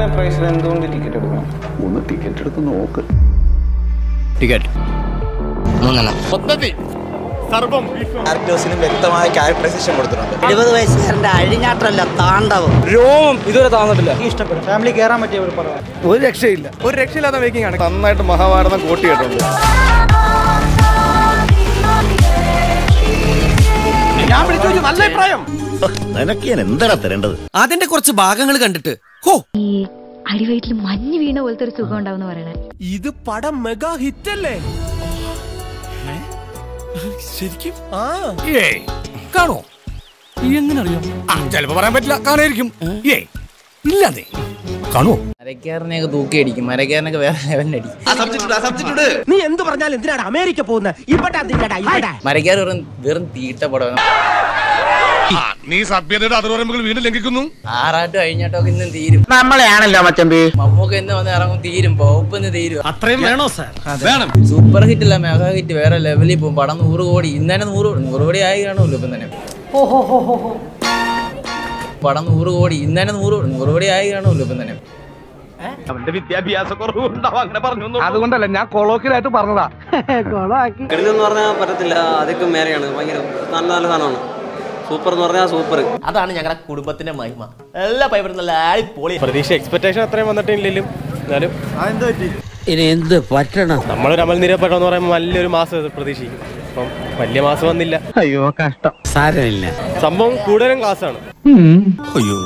ഇത്രയും പ്രൈസിൽ എന്തുകൊണ്ട് ടിക്കറ്റ് എടുക്കണം ഒന്ന് ടിക്കറ്റ് എടുത്ത് നോക്ക് ടിക്കറ്റ് മൂന്നെണ്ണം ആക്ടേഴ്സിനും വ്യക്തമായ ക്യാരക്ടറൈസേഷൻ കൊടുത്തിട്ടുണ്ട് എഴുപത് വയസ്സുകാരന്റെ അഴിഞ്ഞാട്ടമല്ല താണ്ഡവം രോമം ഇതുവരെ താന്നിട്ടില്ല ഇഷ്ടപ്പെടും ഫാമിലി കയറാൻ പറ്റിയ ഒരു പടം ഒരു രക്ഷയില്ല ഒരു രക്ഷയില്ലാത്ത മേക്കിംഗ് ആണ് നന്നായിട്ട് മഹാഭാരതം കോട്ടിയിട്ടുണ്ട് ഞാൻ വിളിച്ചു ചോദിച്ചു, നല്ല അഭിപ്രായം നിനക്ക് ഞാൻ എന്താ തരേണ്ടത് അതിന്റെ കുറച്ച് ഭാഗങ്ങൾ കണ്ടിട്ട് ഹോ ഈ അടിവയറ്റിൽ മഞ്ഞ് വീണ പോലത്തെ ഒരു സുഖം ഉണ്ടാവും പറയണേ ഇത് പടം മെഗാ ഹിറ്റ് അല്ലേ ശരിക്കും ആ ഏയ് കാണോ എങ്ങനെ അറിയാം ആ ചിലപ്പോ പറയാൻ പറ്റില്ല കാണായിരിക്കും ഏയ് ഇല്ലാതെ കാണോ മരക്കാരനെയൊക്കെ തൂക്കി അടിക്കും മരക്കാരനൊക്കെ വേറെ ലെവലിനടിക്കും നീ എന്ത് പറഞ്ഞാലും എന്തിനാണ് അമേരിക്ക പോകുന്നത് ഇവിടെ അതില്ലടാ ഇവിടെ മരക്കാർ വെറും വെറും തീട്ട പടം നീ സഭ്യതയുടെ അതിർവരമ്പുകൾ വീണ്ടും ലംഘിക്കുന്നു ആറാട്ടും അഴിഞ്ഞാട്ടൊക്കെ ഇന്നും തീരും നമ്മളെയാണല്ലോ മച്ചമ്പി മമ്മൂക്ക എന്ന് വന്ന് ഇറങ്ങും തീരും പോപ്പ് എന്ന് തീരും അത്രയും വേണോ സാർ വേണം സൂപ്പർ ഹിറ്റ് അല്ല മെഗാ ഹിറ്റ് വേറെ ലെവലിൽ പോകും പടം നൂറ് കോടി ഇന്ന് തന്നെ നൂറ് നൂറ് കോടി ആയി കാണുമല്ലോ ഇപ്പം തന്നെ പടം നൂറ് കോടി ഇന്ന് തന്നെ നൂറ് നൂറ് കോടി ആയി കാണുമല്ലോ ഇപ്പം തന്നെ അതുകൊണ്ടല്ല ഞാൻ കൊളോക്കിലായിട്ട് പറഞ്ഞതാ കിടന്നെന്ന് പറഞ്ഞാൽ പറ്റത്തില്ല അതൊക്കെ മേലെയാണ് ഭയങ്കര നല്ല നല്ല സാധനമാണ് സൂപ്പർ എന്ന് പറഞ്ഞാൽ സൂപ്പർ അതാണ് ഞങ്ങളുടെ കുടുംബത്തിന്റെ മഹിമ എല്ലാ പൈപ്പറും നല്ല അടിപൊളി പ്രതീക്ഷ എക്സ്പെക്ടേഷൻ അത്രയും വന്നിട്ടില്ലെങ്കിലും എന്നാലും ഇനി എന്ത് പറ്റണം നമ്മളൊരു അമൽ നിരപ്പെട്ടം എന്ന് പറയുമ്പോൾ നല്ലൊരു മാസം പ്രതീക്ഷിക്കും അപ്പം വലിയ മാസം വന്നില്ല അയ്യോ കഷ്ടം സാരമില്ല സംഭവം കൂടുതലും ക്ലാസ് ആണ് അയ്യോ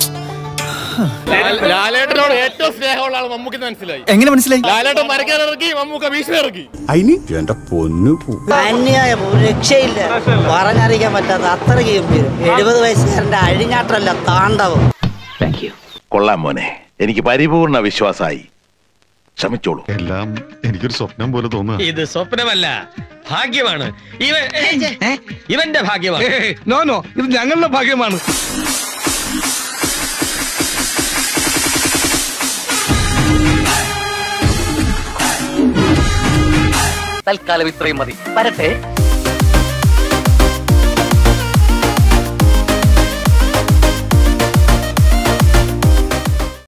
ലാലേട്ടനോട് ഏറ്റവും സ്നേഹമുള്ള ആൾ മമ്മൂക്ക് മനസ്സിലായി എങ്ങനെ മനസ്സിലായി ലാലേട്ടൻ മരക്കാൻ ഇറക്കി മമ്മൂക്ക ഭീഷണി ഇറക്കി അതിന് എന്റെ പൊന്നു പോ അന്യായം ഒരു രക്ഷയില്ല പറഞ്ഞറിയിക്കാൻ പറ്റാത്ത അത്രയ്ക്ക് ഗംഭീരം എഴുപത് വയസ്സുകാരന്റെ അഴിഞ്ഞാട്ടമല്ല താണ്ഡവം കൊള്ളാം മോനെ എനിക്ക് പരിപൂർണ വിശ്വാസമായി ക്ഷമിച്ചോളൂ എല്ലാം എനിക്കൊരു സ്വപ്നം പോലെ തോന്നുക ഇത് സ്വപ്നമല്ല ഭാഗ്യമാണ് ഇവൻ ഇവന്റെ ഭാഗ്യമാണ് നോ നോ ഇത് ഞങ്ങളുടെ ഭാഗ്യമാണ് തൽക്കാലം ഇത്രയും മതി വരട്ടെ